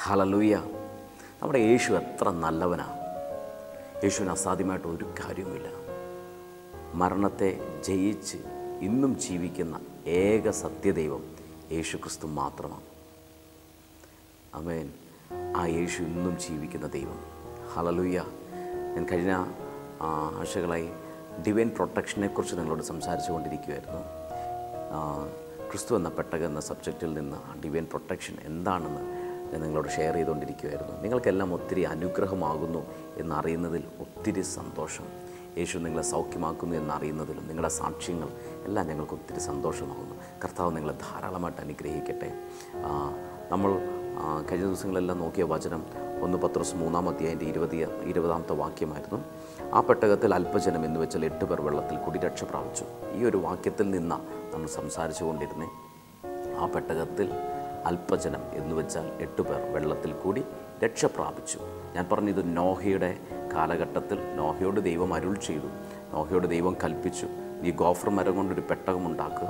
ഹലലൂയ നമ്മുടെ യേശു എത്ര നല്ലവനാണ് യേശുവിന് അസാധ്യമായിട്ട് ഒരു കാര്യവുമില്ല മരണത്തെ ജയിച്ച് ഇന്നും ജീവിക്കുന്ന ഏക സത്യദൈവം യേശു ക്രിസ്തു മാത്രമാണ് അമേൻ ആ യേശു ഇന്നും ജീവിക്കുന്ന ദൈവം ഹലലുയ്യ ഞാൻ കഴിഞ്ഞ ആ, ആഴ്ചകളായി ഡിവൈൻ പ്രൊട്ടക്ഷനെക്കുറിച്ച് നിങ്ങളോട് സംസാരിച്ചു കൊണ്ടിരിക്കുമായിരുന്നു ആ, ക്രിസ്തു എന്ന പെട്ടകം എന്ന സബ്ജക്റ്റിൽ നിന്ന് ആ ഡിവൈൻ പ്രൊട്ടക്ഷൻ എന്താണെന്ന് ഞാൻ നിങ്ങളോട് ഷെയർ ചെയ്തുകൊണ്ടിരിക്കുമായിരുന്നു നിങ്ങൾക്കെല്ലാം ഒത്തിരി അനുഗ്രഹമാകുന്നു എന്നറിയുന്നതിൽ ഒത്തിരി സന്തോഷം യേശു നിങ്ങളെ സൗഖ്യമാക്കുന്നു എന്നറിയുന്നതിലും നിങ്ങളുടെ സാക്ഷ്യങ്ങൾ എല്ലാം ഞങ്ങൾക്ക് ഒത്തിരി സന്തോഷമാകുന്നു കർത്താവ് നിങ്ങളെ ധാരാളമായിട്ട് അനുഗ്രഹിക്കട്ടെ ആ, നമ്മൾ ആ, കഴിഞ്ഞ ദിവസങ്ങളെല്ലാം നോക്കിയ വചനം ഒന്ന് പത്രോസ് മൂന്നാം അധ്യായൻ്റെ ഇരുപതി ഇരുപതാമത്തെ വാക്യമായിരുന്നു ആ പെട്ടകത്തിൽ അല്പജനം എന്ന് വെച്ചാൽ എട്ട് പേർ വെള്ളത്തിൽ കുടിരക്ഷ പ്രാപിച്ചു ഈ ഒരു വാക്യത്തിൽ നിന്നാണ് നമ്മൾ സംസാരിച്ചു കൊണ്ടിരുന്നത് ആ പെട്ടകത്തിൽ അല്പജനം എന്ന് വെച്ചാൽ എട്ട് പേർ വെള്ളത്തിൽ കൂടി രക്ഷ പ്രാപിച്ചു ഞാൻ പറഞ്ഞത് നോഹയുടെ കാലഘട്ടത്തിൽ നോഹയോട് ദൈവം അരുൾ ചെയ്തു നോഹയോട് ദൈവം കൽപ്പിച്ചു നീ ഗോഫർ മരം കൊണ്ടൊരു പെട്ടകം ഉണ്ടാക്കുക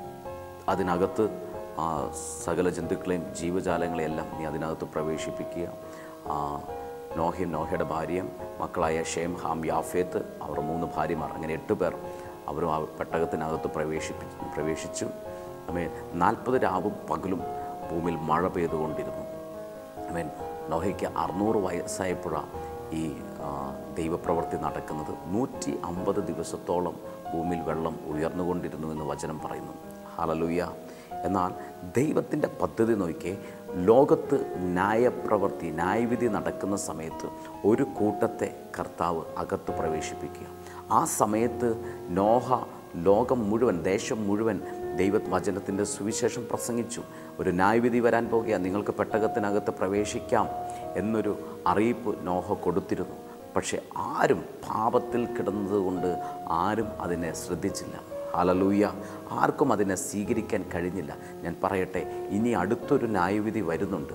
അതിനകത്ത് ആ, സകല ജന്തുക്കളെയും ജീവജാലങ്ങളെയും എല്ലാം നീ അതിനകത്ത് പ്രവേശിപ്പിക്കുക ആ, നോഹയും നോഹയുടെ ഭാര്യയും മക്കളായ ഷേം ഹാം യാഫേത്ത് അവർ മൂന്ന് ഭാര്യമാർ അങ്ങനെ എട്ട് പേർ അവരും ആ പെട്ടകത്തിനകത്ത് പ്രവേശിപ്പി പ്രവേശിച്ചു അമേ നാൽപ്പത് രാവും പകലും ഭൂമിയിൽ മഴ പെയ്തുകൊണ്ടിരുന്നു അമേൻ നോഹയ്ക്ക് അറുന്നൂറ് വയസ്സായപ്പോഴാണ് ഈ ആ, ദൈവപ്രവൃത്തി നടക്കുന്നത് നൂറ്റി അമ്പത് ദിവസത്തോളം ഭൂമിയിൽ വെള്ളം ഉയർന്നുകൊണ്ടിരുന്നു എന്ന് വചനം പറയുന്നു ഹലലുയ്യ എന്നാൽ ദൈവത്തിൻ്റെ പദ്ധതി നോക്കിയേ ലോകത്ത് ന്യായപ്രവൃത്തി ന്യായവിധി നടക്കുന്ന സമയത്ത് ഒരു കൂട്ടത്തെ കർത്താവ് അകത്ത് പ്രവേശിപ്പിക്കുക ആ സമയത്ത് നോഹ ലോകം മുഴുവൻ ദേശം മുഴുവൻ ദൈവ വചനത്തിൻ്റെ സുവിശേഷം പ്രസംഗിച്ചു ഒരു ന്യായവിധി വരാൻ പോകുക നിങ്ങൾക്ക് പെട്ടകത്തിനകത്ത് പ്രവേശിക്കാം എന്നൊരു അറിയിപ്പ് നോഹ കൊടുത്തിരുന്നു പക്ഷെ ആരും പാപത്തിൽ കിടന്നതുകൊണ്ട് ആരും അതിനെ ശ്രദ്ധിച്ചില്ല ഹലലൂയ ആർക്കും അതിനെ സ്വീകരിക്കാൻ കഴിഞ്ഞില്ല ഞാൻ പറയട്ടെ ഇനി അടുത്തൊരു ന്യായവിധി വരുന്നുണ്ട്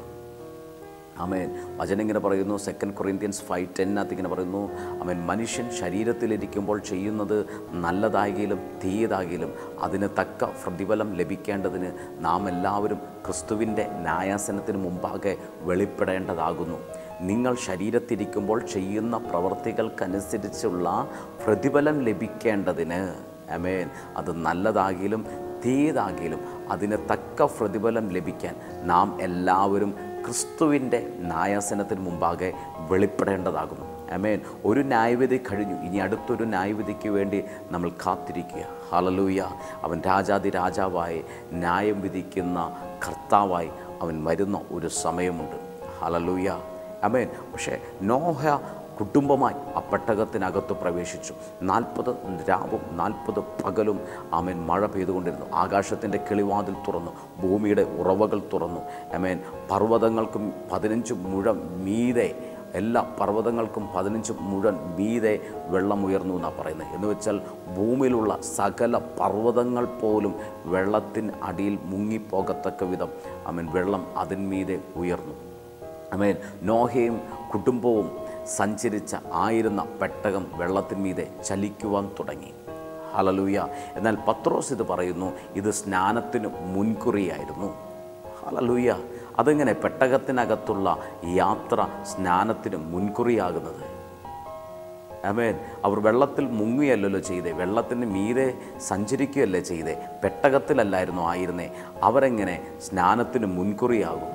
അമേൻ വചനം ഇങ്ങനെ പറയുന്നു സെക്കൻഡ് കൊറിന്ത്യൻസ് ഫൈവ് ടെന്നകത്ത് ഇങ്ങനെ പറയുന്നു അമേൻ മനുഷ്യൻ ശരീരത്തിലിരിക്കുമ്പോൾ ചെയ്യുന്നത് നല്ലതാകിലും തീയതാകിലും അതിന് തക്ക പ്രതിഫലം ലഭിക്കേണ്ടതിന് നാം എല്ലാവരും ക്രിസ്തുവിൻ്റെ ന്യായാസനത്തിന് മുമ്പാകെ വെളിപ്പെടേണ്ടതാകുന്നു നിങ്ങൾ ശരീരത്തിരിക്കുമ്പോൾ ചെയ്യുന്ന പ്രവർത്തികൾക്കനുസരിച്ചുള്ള പ്രതിഫലം ലഭിക്കേണ്ടതിന് അമേൻ അത് നല്ലതാകിലും തീയതാകിലും അതിന് തക്ക പ്രതിഫലം ലഭിക്കാൻ നാം എല്ലാവരും ക്രിസ്തുവിൻ്റെ ന്യായാസനത്തിന് മുമ്പാകെ വെളിപ്പെടേണ്ടതാകുന്നു അമേൻ ഒരു ന്യായവിധി കഴിഞ്ഞു ഇനി അടുത്തൊരു ന്യായവിധിക്ക് വേണ്ടി നമ്മൾ കാത്തിരിക്കുക ഹലലൂയ അവൻ രാജാതി രാജാവായി ന്യായം വിധിക്കുന്ന കർത്താവായി അവൻ വരുന്ന ഒരു സമയമുണ്ട് ഹലലൂയ അമേൻ പക്ഷേ നോഹ കുടുംബമായി ആ പെട്ടകത്തിനകത്ത് പ്രവേശിച്ചു നാൽപ്പത് രാവും നാൽപ്പത് പകലും അമേൻ മഴ പെയ്തുകൊണ്ടിരുന്നു ആകാശത്തിൻ്റെ കിളിവാതിൽ തുറന്നു ഭൂമിയുടെ ഉറവകൾ തുറന്നു അമേൻ പർവ്വതങ്ങൾക്കും പതിനഞ്ച് മുഴം മീതെ എല്ലാ പർവ്വതങ്ങൾക്കും പതിനഞ്ച് മുഴൻ മീതെ വെള്ളം ഉയർന്നു എന്നാണ് പറയുന്നത് എന്ന് വെച്ചാൽ ഭൂമിയിലുള്ള സകല പർവ്വതങ്ങൾ പോലും വെള്ളത്തിന് അടിയിൽ മുങ്ങിപ്പോകത്തക്ക വിധം അമേൻ വെള്ളം അതിന്മീതെ ഉയർന്നു അമേൻ നോഹയും കുടുംബവും സഞ്ചരിച്ച ആയിരുന്ന പെട്ടകം വെള്ളത്തിന്മീതെ ചലിക്കുവാൻ തുടങ്ങി ഹലലൂയ എന്നാൽ പത്രോസ് ഇത് പറയുന്നു ഇത് സ്നാനത്തിന് മുൻകുറിയായിരുന്നു ഹലലൂയ അതെങ്ങനെ പെട്ടകത്തിനകത്തുള്ള യാത്ര സ്നാനത്തിന് മുൻകുറിയാകുന്നത് അമേൻ അവർ വെള്ളത്തിൽ മുങ്ങിയല്ലല്ലോ ചെയ്തേ വെള്ളത്തിന് മീതെ സഞ്ചരിക്കുകയല്ലേ ചെയ്തേ പെട്ടകത്തിലല്ലായിരുന്നു ആയിരുന്നേ അവരെങ്ങനെ സ്നാനത്തിന് മുൻകുറിയാകും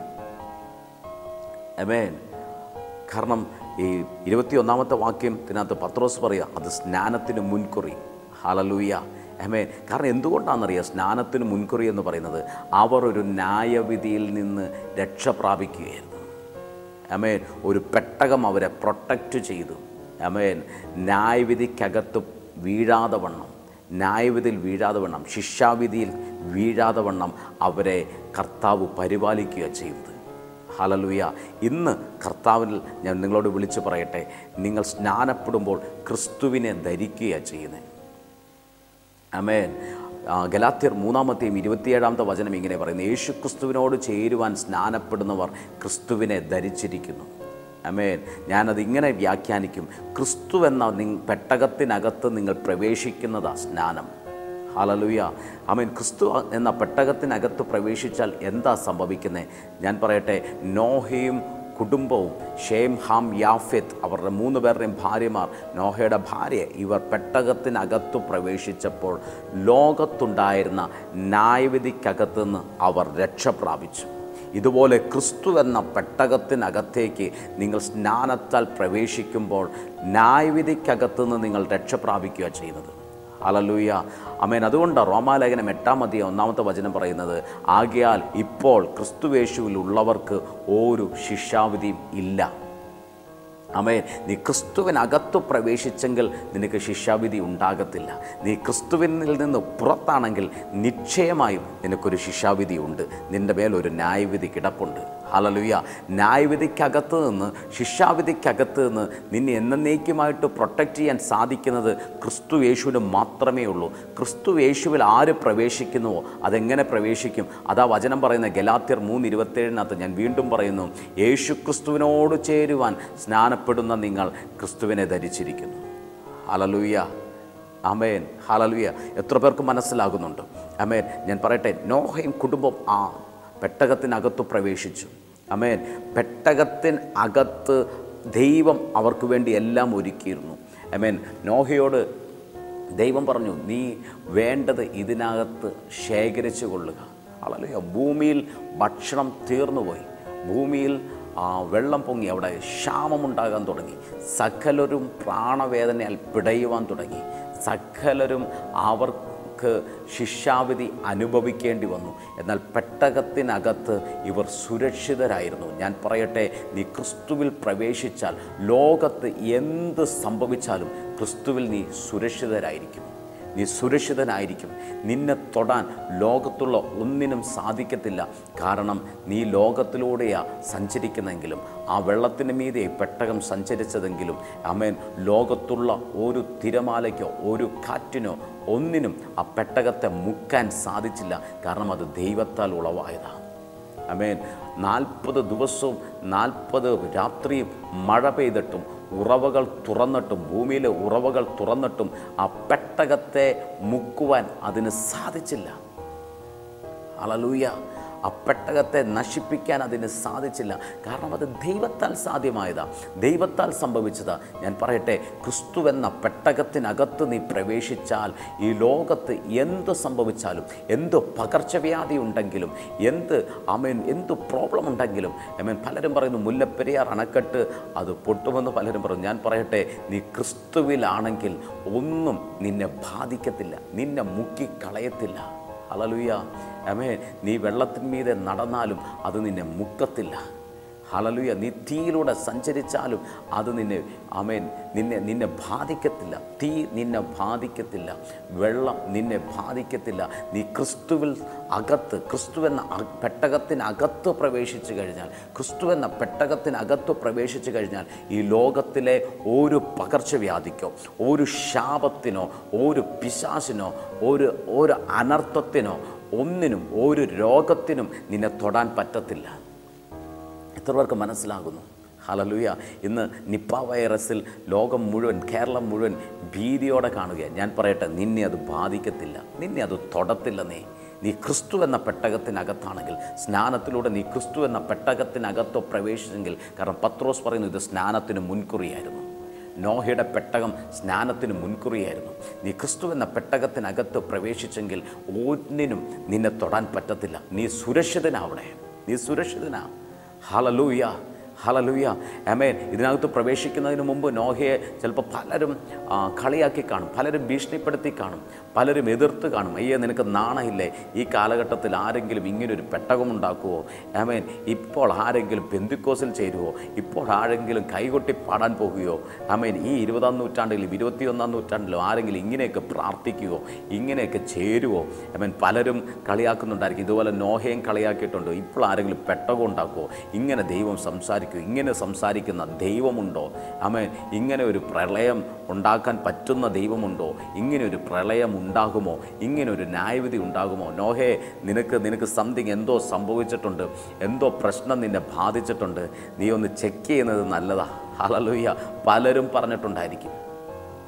അമേൻ കാരണം ഈ ഇരുപത്തിയൊന്നാമത്തെ വാക്യത്തിനകത്ത് പത്രോസ് പറയുക അത് സ്നാനത്തിന് മുൻകുറി ഹലലൂയ അമേൻ കാരണം എന്തുകൊണ്ടാണെന്നറിയാം സ്നാനത്തിന് മുൻകുറി എന്ന് പറയുന്നത് അവർ ഒരു ന്യായവിധിയിൽ നിന്ന് രക്ഷ പ്രാപിക്കുകയായിരുന്നു അമേൻ ഒരു പെട്ടകം അവരെ പ്രൊട്ടക്റ്റ് ചെയ്തു അമേൻ ന്യായവിധിക്കകത്ത് വീഴാതെ വണ്ണം ന്യായവിധിയിൽ വീഴാതെ വണ്ണം ശിക്ഷാവിധിയിൽ വീഴാതെ വണ്ണം അവരെ കർത്താവ് പരിപാലിക്കുക ചെയ്തത് ഹലലുയ ഇന്ന് കർത്താവിൽ ഞാൻ നിങ്ങളോട് വിളിച്ചു പറയട്ടെ നിങ്ങൾ സ്നാനപ്പെടുമ്പോൾ ക്രിസ്തുവിനെ ധരിക്കുകയാണ് ചെയ്യുന്നത് അമേൻ ആ, ഗലാത്യർ മൂന്നാമത്തെയും ഇരുപത്തിയേഴാമത്തെ വചനം ഇങ്ങനെ പറയുന്നു യേശു ക്രിസ്തുവിനോട് ചേരുവാൻ സ്നാനപ്പെടുന്നവർ ക്രിസ്തുവിനെ ധരിച്ചിരിക്കുന്നു അമേൻ ഞാനത് ഇങ്ങനെ വ്യാഖ്യാനിക്കും ക്രിസ്തു എന്ന നി പെട്ടകത്തിനകത്ത് നിങ്ങൾ പ്രവേശിക്കുന്നതാ സ്നാനം ഹലലുയ അമീൻ ക്രിസ്തു എന്ന പെട്ടകത്തിനകത്ത് പ്രവേശിച്ചാൽ എന്താ സംഭവിക്കുന്നത് ഞാൻ പറയട്ടെ നോഹയും കുടുംബവും ഷേം ഹാം യാഫെത്ത് അവരുടെ മൂന്ന് പേരുടെയും ഭാര്യമാർ നോഹയുടെ ഭാര്യ ഇവർ പെട്ടകത്തിനകത്തു പ്രവേശിച്ചപ്പോൾ ലോകത്തുണ്ടായിരുന്ന ന്യായവിധിക്കകത്ത് നിന്ന് അവർ രക്ഷ പ്രാപിച്ചു ഇതുപോലെ ക്രിസ്തു എന്ന പെട്ടകത്തിനകത്തേക്ക് നിങ്ങൾ സ്നാനത്താൽ പ്രവേശിക്കുമ്പോൾ ന്യായവിധിക്കകത്ത് നിന്ന് നിങ്ങൾ രക്ഷ പ്രാപിക്കുക ചെയ്യുന്നത് അലലൂയ അമേൻ അതുകൊണ്ട് റോമാലേഖനം എട്ടാം അധികം ഒന്നാമത്തെ വചനം പറയുന്നത് ആകയാൽ ഇപ്പോൾ ക്രിസ്തുവേശുവിൽ ഉള്ളവർക്ക് ഒരു ശിക്ഷാവിധിയും ഇല്ല അമേ നീ ക്രിസ്തുവിനകത്ത് പ്രവേശിച്ചെങ്കിൽ നിനക്ക് ശിക്ഷാവിധി ഉണ്ടാകത്തില്ല നീ ക്രിസ്തുവിനിൽ നിന്ന് പുറത്താണെങ്കിൽ നിശ്ചയമായും നിനക്കൊരു ശിക്ഷാവിധി ഉണ്ട് നിൻ്റെ മേലൊരു ന്യായവിധി കിടപ്പുണ്ട് ഹലലുയ ന്യായവിധിക്കകത്ത് നിന്ന് ശിക്ഷാവിധിക്കകത്ത് നിന്ന് നിന്നെ എന്നേക്കുമായിട്ട് പ്രൊട്ടക്റ്റ് ചെയ്യാൻ സാധിക്കുന്നത് ക്രിസ്തു യേശുവിന് മാത്രമേ ഉള്ളൂ ക്രിസ്തു യേശുവിൽ ആര് പ്രവേശിക്കുന്നുവോ അതെങ്ങനെ പ്രവേശിക്കും അതാ വചനം പറയുന്ന ഗലാത്യർ മൂന്ന് ഇരുപത്തേഴിനകത്ത് ഞാൻ വീണ്ടും പറയുന്നു യേശു ക്രിസ്തുവിനോട് ചേരുവാൻ സ്നാനപ്പെടുന്ന നിങ്ങൾ ക്രിസ്തുവിനെ ധരിച്ചിരിക്കുന്നു ഹലലുയ അമേൻ ഹലലുയ എത്ര പേർക്ക് മനസ്സിലാകുന്നുണ്ട് അമേൻ ഞാൻ പറയട്ടെ നോഹയും കുടുംബം ആ പെട്ടകത്തിനകത്ത് പ്രവേശിച്ചു അമേൻ പെട്ടകത്തിന് അകത്ത് ദൈവം അവർക്ക് വേണ്ടി എല്ലാം ഒരുക്കിയിരുന്നു അമേൻ നോഹയോട് ദൈവം പറഞ്ഞു നീ വേണ്ടത് ഇതിനകത്ത് ശേഖരിച്ചു കൊള്ളുക അളലുയ ഭൂമിയിൽ ഭക്ഷണം തീർന്നുപോയി ഭൂമിയിൽ ആ, വെള്ളം പൊങ്ങി അവിടെ ക്ഷാമമുണ്ടാകാൻ തുടങ്ങി സകലരും പ്രാണവേദനയാൽ പിടയുവാൻ തുടങ്ങി സകലരും അവർക്ക് ശിക്ഷാവിധി അനുഭവിക്കേണ്ടി വന്നു എന്നാൽ പെട്ടകത്തിനകത്ത് ഇവർ സുരക്ഷിതരായിരുന്നു ഞാൻ പറയട്ടെ നീ ക്രിസ്തുവിൽ പ്രവേശിച്ചാൽ ലോകത്ത് എന്ത് സംഭവിച്ചാലും ക്രിസ്തുവിൽ നീ സുരക്ഷിതരായിരിക്കും നീ സുരക്ഷിതനായിരിക്കും നിന്നെ തൊടാൻ ലോകത്തുള്ള ഒന്നിനും സാധിക്കത്തില്ല കാരണം നീ ലോകത്തിലൂടെയാ സഞ്ചരിക്കുന്നെങ്കിലും ആ വെള്ളത്തിന് മീതെ പെട്ടകം സഞ്ചരിച്ചതെങ്കിലും അമേൻ ലോകത്തുള്ള ഒരു തിരമാലയ്ക്കോ ഒരു കാറ്റിനോ ഒന്നിനും ആ പെട്ടകത്തെ മുക്കാൻ സാധിച്ചില്ല കാരണം അത് ദൈവത്താൽ ഉളവായതാണ് അമേൻ നാൽപ്പത് ദിവസവും നാൽപ്പത് രാത്രിയും മഴ പെയ്തിട്ടും ഉറവകൾ തുറന്നിട്ടും ഭൂമിയിലെ ഉറവകൾ തുറന്നിട്ടും ആ പെട്ടകത്തെ മുക്കുവാൻ അതിന് സാധിച്ചില്ല അളലൂയ ആ പെട്ടകത്തെ നശിപ്പിക്കാൻ അതിന് സാധിച്ചില്ല കാരണം അത് ദൈവത്താൽ സാധ്യമായതാ ദൈവത്താൽ സംഭവിച്ചതാ ഞാൻ പറയട്ടെ ക്രിസ്തു എന്ന പെട്ടകത്തിനകത്ത് നീ പ്രവേശിച്ചാൽ ഈ ലോകത്ത് എന്ത് സംഭവിച്ചാലും എന്ത് പകർച്ചവ്യാധി ഉണ്ടെങ്കിലും എന്ത് അമേൻ എന്ത് പ്രോബ്ലം ഉണ്ടെങ്കിലും അമേൻ പലരും പറയുന്നു മുല്ലപ്പെരിയാർ അണക്കെട്ട് അത് പൊട്ടുമെന്ന് പലരും പറയും ഞാൻ പറയട്ടെ നീ ക്രിസ്തുവിലാണെങ്കിൽ ഒന്നും നിന്നെ ബാധിക്കത്തില്ല നിന്നെ മുക്കിക്കളയത്തില്ല ഹലലുയ അമേ നീ വെള്ളത്തിന്മീതെ നടന്നാലും അത് നിന്നെ മുക്കത്തില്ല ഹലലുയ നീ തീയിലൂടെ സഞ്ചരിച്ചാലും അത് നിന്നെ അമേൻ നിന്നെ നിന്നെ ബാധിക്കത്തില്ല തീ നിന്നെ ബാധിക്കത്തില്ല വെള്ളം നിന്നെ ബാധിക്കത്തില്ല നീ ക്രിസ്തുവിൽ അകത്ത് ക്രിസ്തു എന്ന അ- പെട്ടകത്തിനകത്ത് പ്രവേശിച്ചു കഴിഞ്ഞാൽ ക്രിസ്തു എന്ന പെട്ടകത്തിനകത്ത് പ്രവേശിച്ചു കഴിഞ്ഞാൽ ഈ ലോകത്തിലെ ഒരു പകർച്ചവ്യാധിക്കോ ഒരു ശാപത്തിനോ ഒരു പിശാസിനോ ഒരു ഒരു അനർത്ഥത്തിനോ ഒന്നിനും ഒരു രോഗത്തിനും നിന്നെ തൊടാൻ പറ്റത്തില്ല എത്ര പേർക്ക് മനസ്സിലാകുന്നു ഹലലുയ ഇന്ന് നിപ്പ വൈറസിൽ ലോകം മുഴുവൻ കേരളം മുഴുവൻ ഭീതിയോടെ കാണുകയാണ് ഞാൻ പറയട്ടെ നിന്നെ അത് ബാധിക്കത്തില്ല നിന്നെ അത് തൊടത്തില്ല നീ നീ ക്രിസ്തു എന്ന പെട്ടകത്തിനകത്താണെങ്കിൽ സ്നാനത്തിലൂടെ നീ ക്രിസ്തു എന്ന പെട്ടകത്തിനകത്തോ പ്രവേശിച്ചെങ്കിൽ കാരണം പത്രോസ് പറയുന്നു ഇത് സ്നാനത്തിന് മുൻകുറിയായിരുന്നു നോഹയുടെ പെട്ടകം സ്നാനത്തിന് മുൻകുറിയായിരുന്നു നീ ക്രിസ്തു എന്ന പെട്ടകത്തിനകത്ത് പ്രവേശിച്ചെങ്കിൽ ഒന്നിനും നിന്നെ തൊടാൻ പറ്റത്തില്ല നീ സുരക്ഷിതനാ അവിടെ നീ സുരക്ഷിതനാ ഹലലൂയ ഹലലൂയ അമേൻ ഇതിനകത്ത് പ്രവേശിക്കുന്നതിന് മുമ്പ് നോഹയെ ചിലപ്പോൾ പലരും ആ, കളിയാക്കി കാണും പലരും ഭീഷണിപ്പെടുത്തി കാണും പലരും എതിർത്ത് കാണും അയ്യേ നിനക്ക് നാണയില്ലേ ഈ കാലഘട്ടത്തിൽ ആരെങ്കിലും ഇങ്ങനൊരു പെട്ടകമുണ്ടാക്കുമോ അമേൻ ഇപ്പോൾ ആരെങ്കിലും ബന്ധുക്കോസിൽ ചേരുവോ ഇപ്പോൾ ആരെങ്കിലും കൈകൊട്ടി പാടാൻ പോകുകയോ അമേൻ ഈ ഇരുപതാം നൂറ്റാണ്ടിലും ഇരുപത്തിയൊന്നാം നൂറ്റാണ്ടിലും ആരെങ്കിലും ഇങ്ങനെയൊക്കെ പ്രാർത്ഥിക്കുവോ ഇങ്ങനെയൊക്കെ ചേരുവോ അമേൻ പലരും കളിയാക്കുന്നുണ്ടായിരിക്കും ഇതുപോലെ നോഹയും കളിയാക്കിയിട്ടുണ്ട് ഇപ്പോൾ ആരെങ്കിലും പെട്ടകം ഉണ്ടാക്കുമോ ഇങ്ങനെ ദൈവം സംസാരിക്കുമോ ഇങ്ങനെ സംസാരിക്കുന്ന ദൈവമുണ്ടോ അമേൻ ഇങ്ങനെ ഒരു പ്രളയം ഉണ്ടാക്കാൻ പറ്റുന്ന ദൈവമുണ്ടോ ഇങ്ങനെ ഒരു പ്രളയം ഉണ്ടാകുമോ ഇങ്ങനെ ഒരു ന്യായവിധി ഉണ്ടാകുമോ നോഹേ നിനക്ക് നിനക്ക് സംതിങ് എന്തോ സംഭവിച്ചിട്ടുണ്ട് എന്തോ പ്രശ്നം നിന്നെ ബാധിച്ചിട്ടുണ്ട് നീ ഒന്ന് ചെക്ക് ചെയ്യുന്നത് നല്ലതാ ഹലലുയ്യ പലരും പറഞ്ഞിട്ടുണ്ടായിരിക്കും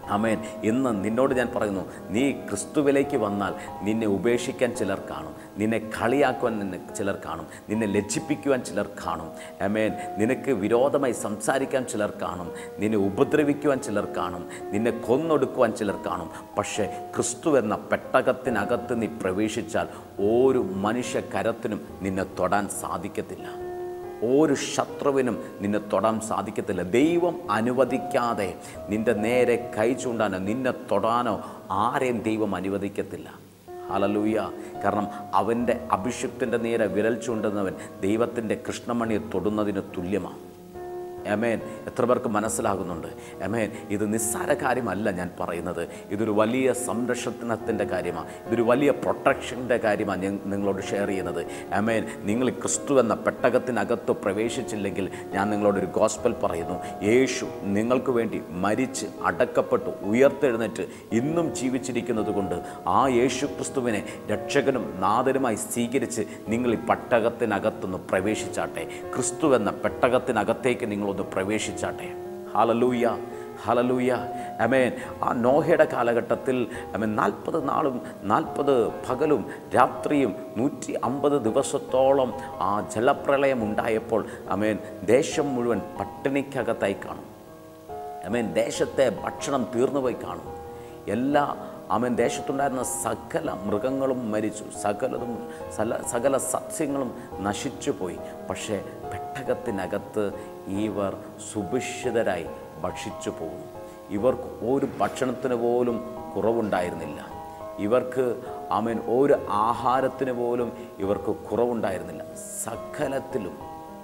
അമേൻ ഇന്ന് നിന്നോട് ഞാൻ പറയുന്നു നീ ക്രിസ്തുവിലേക്ക് വന്നാൽ നിന്നെ ഉപേക്ഷിക്കാൻ ചിലർ കാണും നിന്നെ കളിയാക്കുവാൻ നിന്നെ ചിലർ കാണും നിന്നെ ലജ്ജിപ്പിക്കുവാൻ ചിലർ കാണും അമേൻ നിനക്ക് വിരോധമായി സംസാരിക്കാൻ ചിലർ കാണും നിന്നെ ഉപദ്രവിക്കുവാൻ ചിലർ കാണും നിന്നെ കൊന്നൊടുക്കുവാൻ ചിലർ കാണും പക്ഷേ ക്രിസ്തു എന്ന പെട്ടകത്തിനകത്ത് നീ പ്രവേശിച്ചാൽ ഒരു മനുഷ്യ കരത്തിനും നിന്നെ തൊടാൻ സാധിക്കത്തില്ല ഒരു ശത്രുവിനും നിന്നെ തൊടാൻ സാധിക്കത്തില്ല ദൈവം അനുവദിക്കാതെ നിന്റെ നേരെ കൈ ചൂണ്ടാനോ നിന്നെ തൊടാനോ ആരെയും ദൈവം അനുവദിക്കത്തില്ല ഹലലൂയ കാരണം അവൻ്റെ അഭിഷിക്തൻ്റെ നേരെ വിരൽ ചൂണ്ടുന്നവൻ ദൈവത്തിൻ്റെ കൃഷ്ണമണിയെ തൊടുന്നതിന് തുല്യമാണ് എമേൻ എത്ര പേർക്ക് മനസ്സിലാകുന്നുണ്ട് എമേൻ ഇത് നിസ്സാര കാര്യമല്ല ഞാൻ പറയുന്നത് ഇതൊരു വലിയ സംരക്ഷണത്തിൻ്റെ കാര്യമാണ് ഇതൊരു വലിയ പ്രൊട്ടക്ഷൻ്റെ കാര്യമാണ് ഞാൻ നിങ്ങളോട് ഷെയർ ചെയ്യുന്നത് എമേൻ നിങ്ങൾ ക്രിസ്തു എന്ന പെട്ടകത്തിനകത്ത് പ്രവേശിച്ചില്ലെങ്കിൽ ഞാൻ നിങ്ങളോടൊരു ഗോസ്പൽ പറയുന്നു യേശു നിങ്ങൾക്ക് വേണ്ടി മരിച്ച് അടക്കപ്പെട്ടു ഉയർത്തെഴുന്നേറ്റ് ഇന്നും ജീവിച്ചിരിക്കുന്നത് കൊണ്ട് ആ യേശു ക്രിസ്തുവിനെ രക്ഷകനും നാഥനുമായി സ്വീകരിച്ച് നിങ്ങൾ ഈ പെട്ടകത്തിനകത്തൊന്ന് പ്രവേശിച്ചാട്ടെ ക്രിസ്തു എന്ന പെട്ടകത്തിനകത്തേക്ക് നിങ്ങളൊന്ന് പ്രവേശിച്ചാട്ടെ ഹലലൂയ ഹലലൂയ അമേൻ ആ നോഹയുടെ കാലഘട്ടത്തിൽ അമേൻ നാൽപ്പത് നാളും നാൽപ്പത് പകലും രാത്രിയും നൂറ്റി അമ്പത് ദിവസത്തോളം ആ ജലപ്രളയം ഉണ്ടായപ്പോൾ അമേൻ ദേശം മുഴുവൻ പട്ടിണിക്കകത്തായി കാണും അമേൻ ദേശത്തെ ഭക്ഷണം തീർന്നുപോയി കാണും എല്ലാ അമേൻ ദേശത്തുണ്ടായിരുന്ന സകല മൃഗങ്ങളും മരിച്ചു സകലതും സല സകല സസ്യങ്ങളും നശിച്ചു പോയി പക്ഷേ പെട്ടകത്തിനകത്ത് ഇവർ സുഭിക്ഷിതരായി ഭക്ഷിച്ചു പോകുന്നു ഇവർക്ക് ഒരു ഭക്ഷണത്തിന് പോലും കുറവുണ്ടായിരുന്നില്ല ഇവർക്ക് അമേൻ ഒരു ആഹാരത്തിന് പോലും ഇവർക്ക് കുറവുണ്ടായിരുന്നില്ല സകലത്തിലും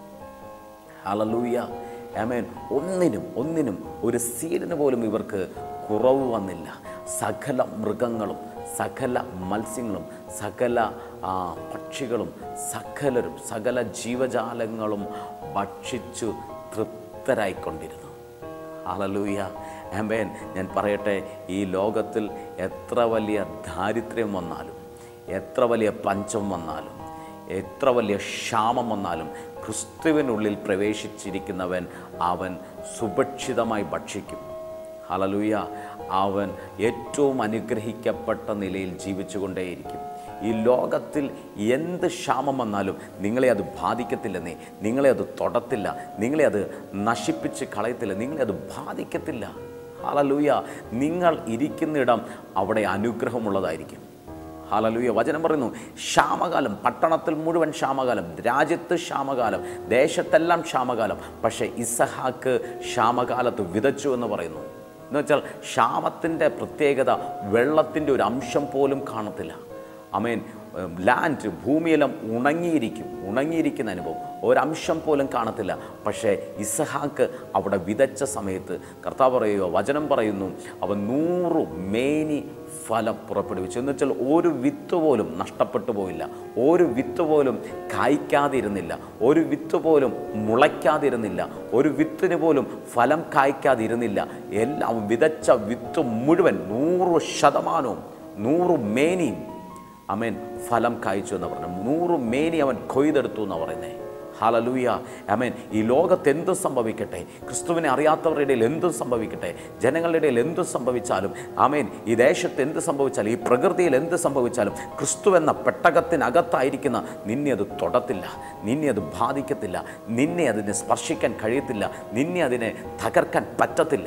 ഹലലൂയ ആമേൻ ഒന്നിനും ഒന്നിനും ഒരു സീഡിന് പോലും ഇവർക്ക് കുറവ് വന്നില്ല സകല മൃഗങ്ങളും സകല മത്സ്യങ്ങളും സകല ആ, പക്ഷികളും സകലരും സകല ജീവജാലങ്ങളും ഭക്ഷിച്ചു തൃപ്തരായിക്കൊണ്ടിരുന്നു ഹലലൂയ ആമേൻ ഞാൻ പറയട്ടെ ഈ ലോകത്തിൽ എത്ര വലിയ ദാരിദ്ര്യം വന്നാലും എത്ര വലിയ പഞ്ചം വന്നാലും എത്ര വലിയ ക്ഷാമം വന്നാലും ക്രിസ്തുവിനുള്ളിൽ പ്രവേശിച്ചിരിക്കുന്നവൻ അവൻ സുഭിക്ഷിതമായി ഭക്ഷിക്കും ഹലലൂയ അവൻ ഏറ്റവും അനുഗ്രഹിക്കപ്പെട്ട നിലയിൽ ജീവിച്ചുകൊണ്ടേയിരിക്കും ഈ ലോകത്തിൽ എന്ത് ക്ഷാമം വന്നാലും നിങ്ങളെ അത് ബാധിക്കത്തില്ലെന്നേ നിങ്ങളെ അത് തൊടത്തില്ല നിങ്ങളെ അത് നശിപ്പിച്ച് കളയത്തില്ല നിങ്ങളെ അത് ബാധിക്കത്തില്ല ഹലലൂയ നിങ്ങൾ ഇരിക്കുന്നിടം അവിടെ അനുഗ്രഹമുള്ളതായിരിക്കും ഹാലലൂയ വചനം പറയുന്നു ക്ഷാമകാലം പട്ടണത്തിൽ മുഴുവൻ ക്ഷാമകാലം രാജ്യത്ത് ക്ഷാമകാലം ദേശത്തെല്ലാം ക്ഷാമകാലം പക്ഷേ ഇസഹാക്ക് ക്ഷാമകാലത്ത് വിതച്ചു എന്ന് പറയുന്നു എന്ന് വെച്ചാൽ ക്ഷാമത്തിൻ്റെ പ്രത്യേകത വെള്ളത്തിൻ്റെ ഒരു അംശം പോലും കാണത്തില്ല അമേൻ ലാൻഡ് ഭൂമിയെല്ലാം ഉണങ്ങിയിരിക്കും ഉണങ്ങിയിരിക്കുന്ന അനുഭവം ഒരംശം പോലും കാണത്തില്ല പക്ഷേ ഇസഹാക്ക് അവിടെ വിതച്ച സമയത്ത് കർത്താവ് പറയുക വചനം പറയുന്നു അവൻ നൂറ് മേനി ഫലം പുറപ്പെടുവിച്ചു എന്ന് വെച്ചാൽ ഒരു വിത്ത് പോലും നഷ്ടപ്പെട്ടു പോയില്ല ഒരു വിത്ത് പോലും കായ്ക്കാതിരുന്നില്ല ഒരു വിത്ത് പോലും മുളയ്ക്കാതിരുന്നില്ല ഒരു വിത്തിന് പോലും ഫലം കായ്ക്കാതിരുന്നില്ല എല്ലാം വിതച്ച വിത്ത് മുഴുവൻ നൂറ് ശതമാനവും നൂറ് മേനിയും അമേൻ ഫലം കായ്ച്ചു എന്ന് പറഞ്ഞു നൂറ് മേനി അവൻ കൊയ്തെടുത്തു എന്ന് പറയുന്നത് ഹാലലൂയ അമേൻ ഈ ലോകത്ത് എന്ത് സംഭവിക്കട്ടെ ക്രിസ്തുവിനെ അറിയാത്തവരുടെ ഇടയിൽ എന്തും സംഭവിക്കട്ടെ ജനങ്ങളുടെ ഇടയിൽ എന്ത് സംഭവിച്ചാലും ആമേൻ ഈ ദേശത്ത് എന്ത് സംഭവിച്ചാലും ഈ പ്രകൃതിയിൽ എന്ത് സംഭവിച്ചാലും ക്രിസ്തു എന്ന പെട്ടകത്തിനകത്തായിരിക്കുന്ന നിന്നെ അത് തൊടത്തില്ല നിന്നെ അത് ബാധിക്കത്തില്ല നിന്നെ അതിനെ സ്പർശിക്കാൻ കഴിയത്തില്ല നിന്നെ അതിനെ തകർക്കാൻ പറ്റത്തില്ല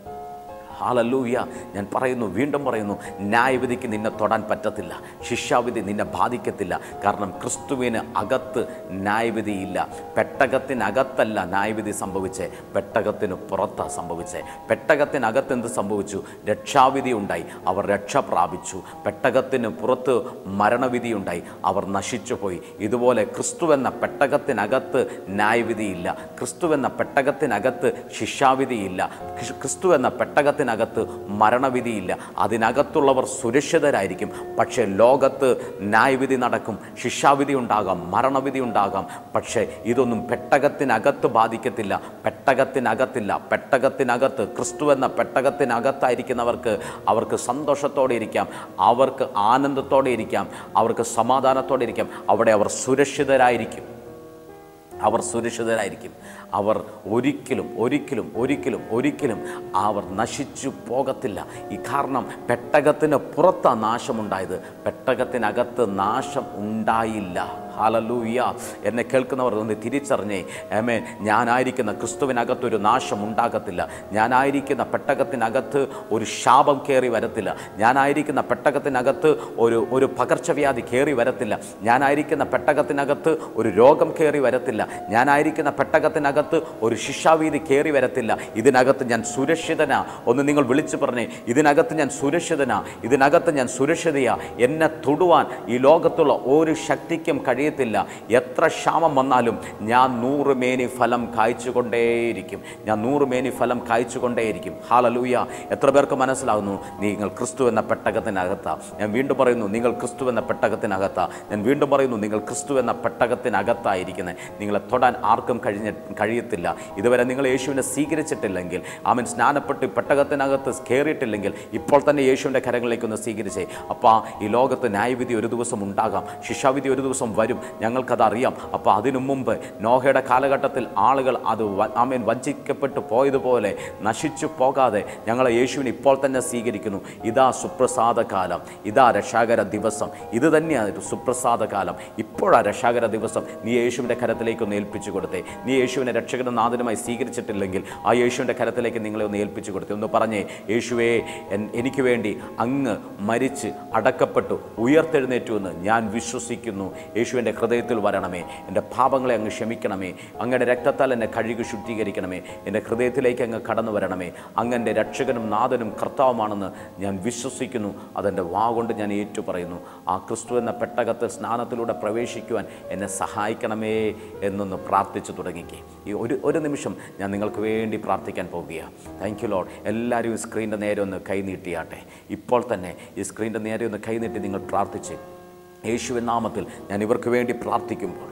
ഹാലല്ലൂയ ഞാൻ പറയുന്നു വീണ്ടും പറയുന്നു ന്യായവിധിക്ക് നിന്നെ തൊടാൻ പറ്റത്തില്ല ശിക്ഷാവിധി നിന്നെ ബാധിക്കത്തില്ല കാരണം ക്രിസ്തുവിന് അകത്ത് ന്യായവിധിയില്ല പെട്ടകത്തിനകത്തല്ല ന്യായവിധി സംഭവിച്ചേ പെട്ടകത്തിന് പുറത്താണ് സംഭവിച്ചേ പെട്ടകത്തിനകത്ത് എന്ത് സംഭവിച്ചു രക്ഷാവിധി ഉണ്ടായി അവർ രക്ഷ പ്രാപിച്ചു പെട്ടകത്തിന് പുറത്ത് മരണവിധിയുണ്ടായി അവർ നശിച്ചു പോയി ഇതുപോലെ ക്രിസ്തു എന്ന പെട്ടകത്തിനകത്ത് ന്യായവിധിയില്ല ക്രിസ്തു എന്ന പെട്ടകത്തിനകത്ത് ശിക്ഷാവിധിയില്ല ക്രിസ്- ക്രിസ്തു എന്ന പെട്ടകത്തിനകത്ത് മരണവിധിയില്ല അതിനകത്തുള്ളവർ സുരക്ഷിതരായിരിക്കും പക്ഷേ ലോകത്ത് ന്യായവിധി നടക്കും ശിക്ഷാവിധി ഉണ്ടാകാം മരണവിധി ഉണ്ടാകാം പക്ഷേ ഇതൊന്നും പെട്ടകത്തിനകത്ത് ബാധിക്കത്തില്ല പെട്ടകത്തിനകത്തില്ല പെട്ടകത്തിനകത്ത് ക്രിസ്തു എന്ന പെട്ടകത്തിനകത്തായിരിക്കുന്നവർക്ക് അവർക്ക് സന്തോഷത്തോടെ ഇരിക്കാം അവർക്ക് ആനന്ദത്തോടെ ഇരിക്കാം അവർക്ക് സമാധാനത്തോടെ ഇരിക്കാം അവിടെ അവർ സുരക്ഷിതരായിരിക്കും അവർ സുരക്ഷിതരായിരിക്കും അവർ ഒരിക്കലും ഒരിക്കലും ഒരിക്കലും ഒരിക്കലും അവർ നശിച്ചു പോകത്തില്ല ഈ കാരണം പെട്ടകത്തിന് പുറത്താണ് നാശമുണ്ടായത് പെട്ടകത്തിനകത്ത് നാശം ഉണ്ടായില്ല ഹാലലൂയ എന്നെ കേൾക്കുന്നവർ ഒന്ന് തിരിച്ചറിഞ്ഞേ ഏമേ ഞാനായിരിക്കുന്ന ക്രിസ്തുവിനകത്തൊരു നാശം ഉണ്ടാകത്തില്ല ഞാനായിരിക്കുന്ന പെട്ടകത്തിനകത്ത് ഒരു ശാപം കയറി വരത്തില്ല ഞാനായിരിക്കുന്ന പെട്ടകത്തിനകത്ത് ഒരു ഒരു പകർച്ചവ്യാധി കയറി വരത്തില്ല ഞാനായിരിക്കുന്ന പെട്ടകത്തിനകത്ത് ഒരു രോഗം കയറി വരത്തില്ല ഞാനായിരിക്കുന്ന പെട്ടകത്തിനകത്ത് ഒരു ശിക്ഷാവീതി കയറി വരത്തില്ല ഇതിനകത്ത് ഞാൻ സുരക്ഷിതനാ ഒന്ന് നിങ്ങൾ വിളിച്ചു പറഞ്ഞേ ഇതിനകത്ത് ഞാൻ സുരക്ഷിതനാ ഇതിനകത്ത് ഞാൻ സുരക്ഷിതയാ എന്നെ തൊടുവാൻ ഈ ലോകത്തുള്ള ഒരു ശക്തിക്കും കഴിയത്തില്ല എത്ര ക്ഷാമം വന്നാലും ഞാൻ നൂറ് മേനി ഫലം കായ്ച്ചുകൊണ്ടേയിരിക്കും ഞാൻ നൂറ് മേനി ഫലം കായ്ച്ചുകൊണ്ടേയിരിക്കും ഹാലലൂയ എത്ര പേർക്ക് മനസ്സിലാകുന്നു നിങ്ങൾ ക്രിസ്തു എന്ന പെട്ടകത്തിനകത്താ ഞാൻ വീണ്ടും പറയുന്നു നിങ്ങൾ ക്രിസ്തു എന്ന പെട്ടകത്തിനകത്താ ഞാൻ വീണ്ടും പറയുന്നു നിങ്ങൾ ക്രിസ്തു എന്ന പെട്ടകത്തിനകത്തായിരിക്കുന്നത് നിങ്ങളെ തൊടാൻ ആർക്കും കഴിഞ്ഞ കഴിയത്തില്ല ഇതുവരെ നിങ്ങൾ യേശുവിനെ സ്വീകരിച്ചിട്ടില്ലെങ്കിൽ അവൻ സ്നാനപ്പെട്ട് ഈ പെട്ടകത്തിനകത്ത് കയറിയിട്ടില്ലെങ്കിൽ ഇപ്പോൾ തന്നെ യേശുവിൻ്റെ കരങ്ങളിലേക്ക് ഒന്ന് സ്വീകരിച്ചേ അപ്പോൾ ഈ ലോകത്ത് ന്യായവിധി ഒരു ദിവസം ഉണ്ടാകാം ശിക്ഷാവിധി ഒരു ദിവസം വരും ഞങ്ങൾക്കത് അറിയാം അപ്പോൾ അതിനു മുമ്പ് നോഹയുടെ കാലഘട്ടത്തിൽ ആളുകൾ അത് വ- ആമേൻ വഞ്ചിക്കപ്പെട്ടു പോയതുപോലെ നശിച്ചു പോകാതെ ഞങ്ങളെ യേശുവിനെ ഇപ്പോൾ തന്നെ സ്വീകരിക്കുന്നു ഇതാ സുപ്രസാദ കാലം ഇതാ രക്ഷാകര ദിവസം ഇത് തന്നെയാണ് ഒരു സുപ്രസാദ കാലം ഇപ്പോഴാ രക്ഷാകര ദിവസം നീ യേശുവിൻ്റെ കരത്തിലേക്ക് ഒന്ന് ഏൽപ്പിച്ചു കൊടുത്തേ നീ യേശുവിനെ രക്ഷകനും നാഥനുമായി സ്വീകരിച്ചിട്ടില്ലെങ്കിൽ ആ യേശുവിൻ്റെ കരത്തിലേക്ക് നിങ്ങളെ ഒന്ന് ഏൽപ്പിച്ചു കൊടുത്തേ ഒന്ന് പറഞ്ഞേ യേശുവേ എൻ- എനിക്ക് വേണ്ടി അങ്ങ് മരിച്ച് അടക്കപ്പെട്ടു ഉയർത്തെഴുന്നേറ്റു എന്ന് ഞാൻ വിശ്വസിക്കുന്നു യേശുവിൻ്റെ ഹൃദയത്തിൽ വരണമേ എൻ്റെ പാപങ്ങളെ അങ്ങ് ക്ഷമിക്കണമേ അങ്ങയുടെ രക്തത്താൽ എന്നെ കഴുകി ശുദ്ധീകരിക്കണമേ എൻ്റെ ഹൃദയത്തിലേക്ക് അങ്ങ് കടന്നു വരണമേ അങ്ങൻ്റെ രക്ഷകനും നാഥനും കർത്താവുമാണെന്ന് ഞാൻ വിശ്വസിക്കുന്നു അതെൻ്റെ വാ കൊണ്ട് ഞാൻ ഏറ്റു പറയുന്നു ആ ക്രിസ്തു എന്ന പെട്ടകത്തിൽ സ്നാനത്തിലൂടെ പ്രവേശിക്കുവാൻ എന്നെ സഹായിക്കണമേ എന്നൊന്ന് പ്രാർത്ഥിച്ചു തുടങ്ങിക്കേ ഈ ഒരു ഒരു നിമിഷം ഞാൻ നിങ്ങൾക്ക് വേണ്ടി പ്രാർത്ഥിക്കാൻ പോകുകയാണ് താങ്ക് യു ലോഡ് എല്ലാവരും ഈ സ്ക്രീനിൻ്റെ നേരെ ഒന്ന് കൈ നീട്ടിയാട്ടെ ഇപ്പോൾ തന്നെ ഈ സ്ക്രീനിൻ്റെ നേരെ ഒന്ന് കൈ നീട്ടി നിങ്ങൾ പ്രാർത്ഥിച്ച് യേശുവിൻ നാമത്തിൽ ഞാൻ ഇവർക്ക് വേണ്ടി പ്രാർത്ഥിക്കുമ്പോൾ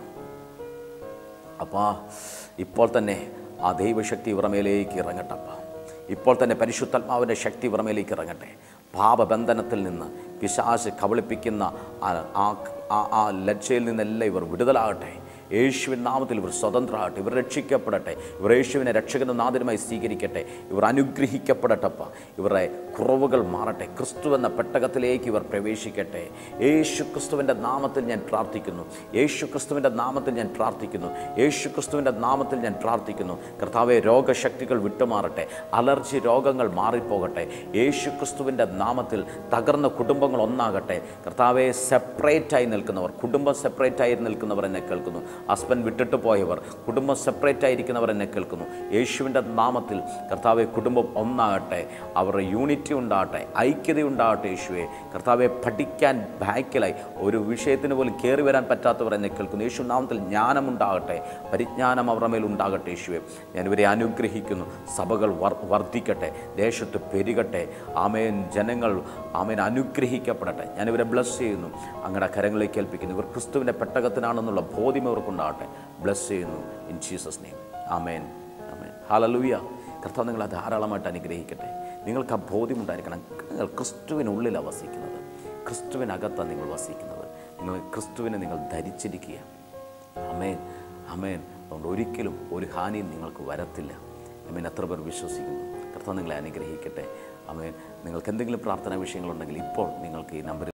അപ്പാ ഇപ്പോൾ തന്നെ ആ ദൈവശക്തി ഇവരുടെ മേലേക്ക് ഇറങ്ങട്ടപ്പ ഇപ്പോൾ തന്നെ പരിശുദ്ധാത്മാവിൻ്റെ ശക്തി ഇവരുടെ മേലേക്ക് ഇറങ്ങട്ടെ പാപബന്ധനത്തിൽ നിന്ന് പിശാശ് കബളിപ്പിക്കുന്ന ആ- ആ ആ- ആ ലജ്ജയിൽ നിന്നെല്ലാം ഇവർ വിടുതലാകട്ടെ യേശുവിൻ നാമത്തിൽ ഇവർ സ്വതന്ത്രമാകട്ടെ ഇവർ രക്ഷിക്കപ്പെടട്ടെ ഇവർ യേശുവിനെ രക്ഷകനും നാഥനുമായി സ്വീകരിക്കട്ടെ ഇവർ അനുഗ്രഹിക്കപ്പെടട്ടപ്പ ഇവരുടെ കുറവുകൾ മാറട്ടെ ക്രിസ്തു എന്ന പെട്ടകത്തിലേക്ക് ഇവർ പ്രവേശിക്കട്ടെ യേശു ക്രിസ്തുവിൻ്റെ നാമത്തിൽ ഞാൻ പ്രാർത്ഥിക്കുന്നു യേശു ക്രിസ്തുവിൻ്റെ നാമത്തിൽ ഞാൻ പ്രാർത്ഥിക്കുന്നു യേശു ക്രിസ്തുവിൻ്റെ നാമത്തിൽ ഞാൻ പ്രാർത്ഥിക്കുന്നു കർത്താവെ രോഗശക്തികൾ വിട്ടുമാറട്ടെ അലർജി രോഗങ്ങൾ മാറിപ്പോകട്ടെ യേശു ക്രിസ്തുവിൻ്റെ നാമത്തിൽ തകർന്ന കുടുംബങ്ങൾ ഒന്നാകട്ടെ കർത്താവെ സെപ്പറേറ്റായി നിൽക്കുന്നവർ കുടുംബം സെപ്പറേറ്റായി നിൽക്കുന്നവർ എന്നെ കേൾക്കുന്നു ഹസ്ബൻഡ് വിട്ടിട്ട് പോയവർ കുടുംബം സെപ്പറേറ്റ് ആയിരിക്കുന്നവർ എന്നെ കേൾക്കുന്നു യേശുവിൻ്റെ നാമത്തിൽ കർത്താവെ കുടുംബം ഒന്നാകട്ടെ അവരുടെ യൂണിറ്റി ഉണ്ടാകട്ടെ ഐക്യത ഉണ്ടാകട്ടെ യേശുവെ കർത്താവെ പഠിക്കാൻ ബാക്കിലായി ഒരു വിഷയത്തിന് പോലും കയറി വരാൻ പറ്റാത്തവർ എന്നെ കേൾക്കുന്നു യേശു നാമത്തിൽ ജ്ഞാനമുണ്ടാകട്ടെ പരിജ്ഞാനം അവരുടെ മേൽ ഉണ്ടാകട്ടെ യേശുവെ ഞാൻ ഇവരെ അനുഗ്രഹിക്കുന്നു സഭകൾ വർ വർദ്ധിക്കട്ടെ ദേശത്ത് പെരുകട്ടെ ആമേൻ ജനങ്ങൾ ആമേൻ അനുഗ്രഹിക്കപ്പെടട്ടെ ഞാനിവരെ ബ്ലസ് ചെയ്യുന്നു അങ്ങയുടെ കരങ്ങളിലേക്ക് ഏൽപ്പിക്കുന്നു ഇവർ ക്രിസ്തുവിൻ്റെ പെട്ടകത്തിനാണെന്നുള്ള ബോധ്യം ഇവർക്കുണ്ടാകട്ടെ ബ്ലസ് ചെയ്യുന്നു in Jesus name amen amen hallelujah കർത്താവ് നിങ്ങളെ ധാരാളമായിട്ട് അനുഗ്രഹിക്കട്ടെ നിങ്ങൾക്ക് ആ ബോധ്യമുണ്ടായിരിക്കണം നിങ്ങൾ ക്രിസ്തുവിനുള്ളിലാണ് വസിക്കുന്നത് ക്രിസ്തുവിനകത്താണ് നിങ്ങൾ വസിക്കുന്നത് നിങ്ങൾ ക്രിസ്തുവിനെ നിങ്ങൾ ധരിച്ചിരിക്കുക അമേൻ അമേൻ അതുകൊണ്ട് ഒരിക്കലും ഒരു ഹാനിയും നിങ്ങൾക്ക് വരത്തില്ല അമേൻ എത്ര പേർ വിശ്വസിക്കുന്നു കർത്താവ് നിങ്ങളെ അനുഗ്രഹിക്കട്ടെ അമേൻ നിങ്ങൾക്ക് എന്തെങ്കിലും പ്രാർത്ഥനാ വിഷയങ്ങളുണ്ടെങ്കിൽ ഇപ്പോൾ നിങ്ങൾക്ക് ഈ നമ്പറിൽ